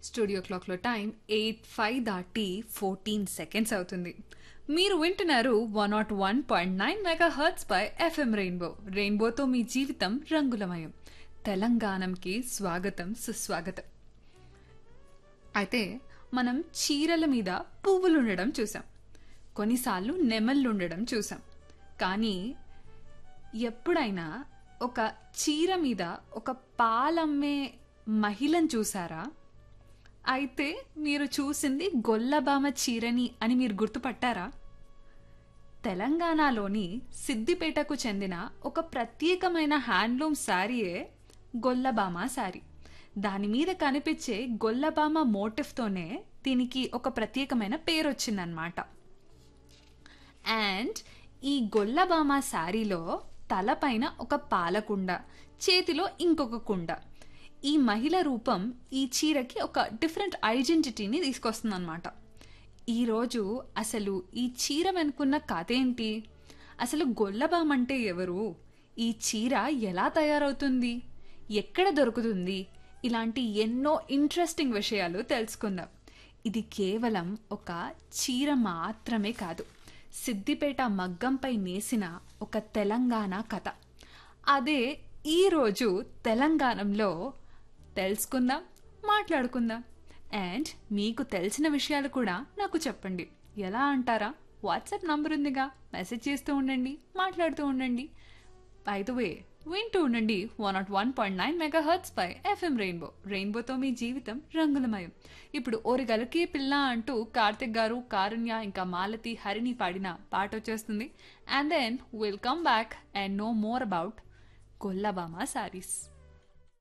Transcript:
studio క్లాక్లో time eight five దాటి fourteen seconds అవుతుంది మీరు వింటున్నారు one naught one point nine megahertz పై ఎఫ్ఎం రెయిన్బో రెయిన్బోతో మీ జీవితం రంగులమయం తెలంగాణంకి స్వాగతం సుస్వాగతం అయితే మనం చీరల మీద పువ్వులు ఉండడం చూసాం కొన్నిసార్లు నెమళ్ళు ఉండడం చూసాం కానీ ఎప్పుడైనా ఒక చీర మీద ఒక పాలమ్మే మహిళను చూసారా అయితే మీరు చూసింది గొల్లబామ చీరని అని మీరు గుర్తుపట్టారా తెలంగాణలోని సిద్దిపేటకు చెందిన ఒక ప్రత్యేకమైన హ్యాండ్లూమ్ శారీయే గొల్లబామ శారీ దాని మీద కనిపించే గొల్లబామ మోటివ్తోనే దీనికి ఒక ప్రత్యేకమైన పేరు వచ్చిందనమాట అండ్ ఈ గొల్లబామ శారీలో తలపైన ఒక పాలకుండ చేతిలో ఇంకొక కుండ ఈ మహిళ రూపం ఈ చీరకి ఒక డిఫరెంట్ ఐడెంటిటీని తీసుకొస్తుందన్నమాట ఈరోజు అసలు ఈ చీర వెనుకున్న కథ ఏంటి అసలు గొల్లబామ్ అంటే ఎవరు ఈ చీర ఎలా తయారవుతుంది ఎక్కడ దొరుకుతుంది ఇలాంటి ఎన్నో ఇంట్రెస్టింగ్ విషయాలు తెలుసుకుందాం ఇది కేవలం ఒక చీర మాత్రమే కాదు సిద్దిపేట మగ్గంపై నేసిన ఒక తెలంగాణ కథ అదే ఈరోజు తెలంగాణలో తెలుసుకుందాం మాట్లాడుకుందాం అండ్ మీకు తెలిసిన విషయాలు కూడా నాకు చెప్పండి ఎలా అంటారా వాట్సాప్ నంబర్ ఉందిగా మెసేజ్ చేస్తూ ఉండండి మాట్లాడుతూ ఉండండి వే వింటూ ఉండండి one naught one point nine megahertz పై ఎఫ్ఎం రెయిన్బో రెయిన్బోతో మీ జీవితం రంగులమయం ఇప్పుడు ఓరిగలకి పిల్ల అంటూ కార్తిక్ గారు కారుణ్య ఇంకా మాలతి హరిని పాడిన పాట వచ్చేస్తుంది and then will come back and no more about కొల్లబామా సారీస్